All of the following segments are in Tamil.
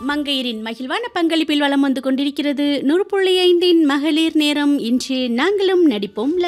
மங்கையரின் மகிழ்வான பங்களிப்பில் வலம் வந்து கொண்டிருக்கிறது நூறு புள்ளி ஐந்தின் மகளிர் நேரம் இன்று நாங்களும் நடிப்போம்ல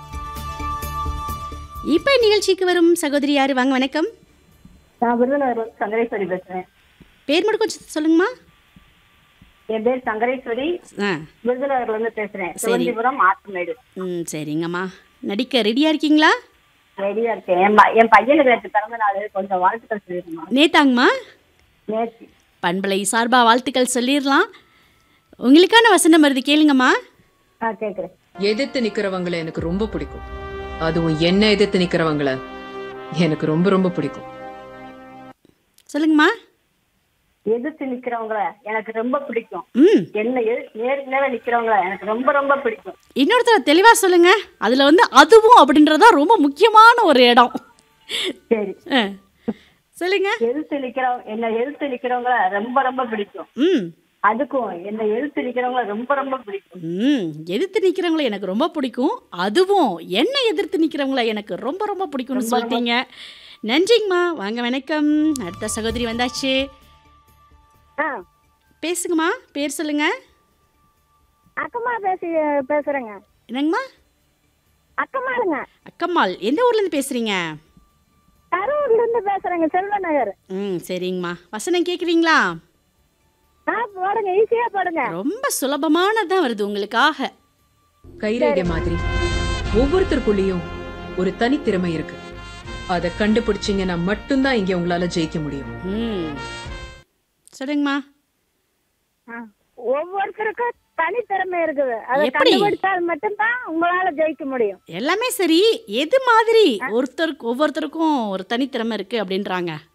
இப்ப நிகழ்ச்சிக்கு வரும் சகோதரி யாரு வாங்க வணக்கம் நான் விருதுநகர் சங்கரேஸ்வரி பேசுறேன் பேர் மட்டும் கொஞ்சம் சொல்லுங்கம்மா என் பேர் சங்கரேஸ்வரி ஆ விருதுநகர்ல இருந்து பேசுறேன் சரி. சிவந்திபுரம் ஆத்துமேடு ம் சரிங்கம்மா நடிக்க ரெடியா இருக்கீங்களா ரெடியா இருக்கேன் என் ப- என் பையனுக்கு நேற்று பிறந்த நாள் கொஞ்சம் வாழ்த்துக்கள் சொல்லிருமா நேத்தாங்கம்மா நேற்று பண்பலை சார்பா வாழ்த்துக்கள் சொல்லிடலாம் உங்களுக்கான வசனம் வருது கேளுங்கம்மா ஆ கேக்குறேன் எதிர்த்து நிக்கிறவங்கள எனக்கு ரொம்ப பிடிக்கும் அதுவும் என்ன எதிர்த்து நிக்கிறவங்கள எனக்கு ரொம்ப ரொம்ப பிடிக்கும் சொல்லுங்கம்மா எதிர்த்து நிக்கிறவங்கள எனக்கு ரொம்ப பிடிக்கும் ம் என்ன எதிர்- நேருக்கு நேரம் நிக்கிறவங்கள எனக்கு ரொம்ப ரொம்ப பிடிக்கும் இன்னொருத்தர் தெளிவா சொல்லுங்க அதுல வந்து அதுவும் அப்படின்றதா ரொம்ப முக்கியமான ஒரு இடம் சரி ஆ. சொல்லுங்க எதிர்த்து நிக்கிறவங்க என்ன எதிர்த்து நிக்கிறவங்கள ரொம்ப ரொம்ப பிடிக்கும் ம் அதுக்கும் என்ன எதிர்த்து நிக்கிறவங்கள ரொம்ப ரொம்ப பிடிக்கும் ம் எதிர்த்து நிற்கிறவங்கள எனக்கு ரொம்ப பிடிக்கும் அதுவும் என்ன எதிர்த்து நிற்கிறவங்கள எனக்கு ரொம்ப ரொம்ப பிடிக்கும்னு சொல்லிட்டீங்க நன்றிங்கம்மா வாங்க வணக்கம் அடுத்த சகோதரி வந்தாச்சு ஆ பேசுங்கம்மா பேர் சொல்லுங்க அக்கம்மா பேசி பேசுறேங்க என்னங்கம்மா அக்கம்மாளுங்க அக்கம்மாள் எந்த ஊர்லேருந்து பேசுகிறீங்க கரூர்ல இருந்து பேசுறேங்க செல்வ நகர் ம் சரிங்கம்மா வசனம் கேட்குறீங்களா ஆ போடுங்க ஈஸியா போடுங்க ரொம்ப சுலபமானதான் வருது உங்களுக்காக கைரேகை மாதிரி ஒவ்வொருத்தருக்குள்ளேயும் ஒரு தனித்திறமை இருக்கு அதை கண்டுபிடிச்சீங்கன்னா மட்டும்தான் இங்க உங்களால ஜெயிக்க முடியும் ம் சொல்லுங்கம்மா ஒவ்வொருத்தருக்கும் தனித்திறமை இருக்குது அதை எப்படி? கண்டுபிடிச்சால் மட்டும்தான் உங்களால ஜெயிக்க முடியும் எல்லாமே சரி எது மாதிரி ஒருத்தருக்கு ஒவ்வொருத்தருக்கும் ஒரு தனித்திறமை இருக்கு அப்படின்றாங்க